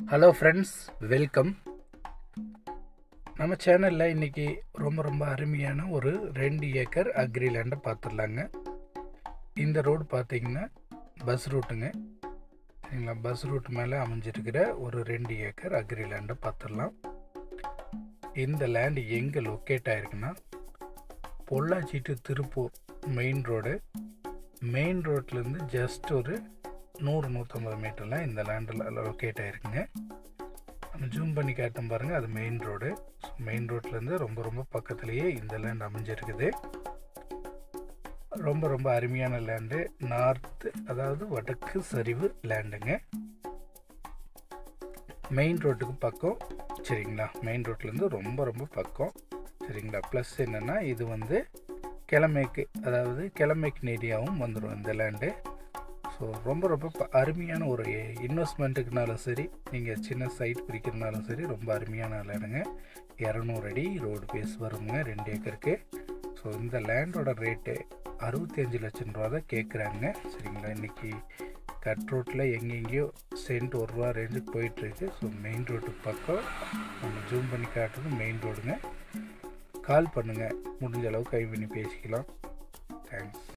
hello friends welcome நம்ம சேனலில் இன்றைக்கி ரொம்ப ரொம்ப அருமையான ஒரு ரெண்டு ஏக்கர் அக்ரி லேண்டை பார்த்துடலாங்க இந்த ரோடு பார்த்தீங்கன்னா பஸ் ரூட்டுங்க சரிங்களா பஸ் ரூட் மேலே அமைஞ்சிருக்கிற ஒரு ரெண்டு ஏக்கர் அக்ரி லேண்டை பார்த்துடலாம் இந்த லேண்டு எங்கே லொக்கேட் ஆயிருக்குன்னா Pollachi to Tiruppur main road main ரோட்லேருந்து ஜஸ்ட் ஒரு நூறு நூற்றம்பது மீட்டரில் இந்த லேண்டில் லொக்கேட் ஆகிருக்குங்க நம்ம ஜூம் பண்ணி காட்டும் பாருங்கள் அது மெயின் ரோடு ஸோ மெயின் ரோட்லேருந்து ரொம்ப ரொம்ப பக்கத்துலேயே இந்த லேண்ட் அமைஞ்சிருக்குது ரொம்ப ரொம்ப அருமையான லேண்டு நார்த்து அதாவது வடக்கு சரிவு லேண்டுங்க மெயின் ரோட்டுக்கு பக்கம் சரிங்களா மெயின் ரோட்லேருந்து ரொம்ப ரொம்ப பக்கம் சரிங்களா ப்ளஸ் என்னென்னா இது வந்து கிழமைக்கு அதாவது கிழமைக்கு ஏரியாவும் வந்துடும் இந்த லேண்டு ஸோ ரொம்ப ரொம்ப ப- அருமையான ஒரு இன்வெஸ்ட்மெண்ட்டுக்குனாலும் சரி நீங்கள் சின்ன சைட் பிரிக்கிறதுனாலும் சரி ரொம்ப அருமையான லேண்டுங்க இரநூறு அடி ரோடு பேஸ் வருங்க ரெண்டு ஏக்கருக்கு ஸோ இந்த லேண்டோட ரேட்டு அறுபத்தஞ்சு லட்சம் ரூபா தான் கேட்குறாங்க சரிங்களா இன்றைக்கி கட் ரோட்டில் எங்கெங்கேயோ சென்ட் ஒரு ரூபா ரேஞ்சுக்கு போயிட்டுருக்கு ஸோ மெயின் ரோட்டுக்கு பக்கம் நம்ம ஜூம் பண்ணி காட்டுறது மெயின் ரோடுங்க கால் பண்ணுங்கள் முடிஞ்ச அளவுக்கு கை பண்ணி பேசிக்கலாம் தேங்க்ஸ்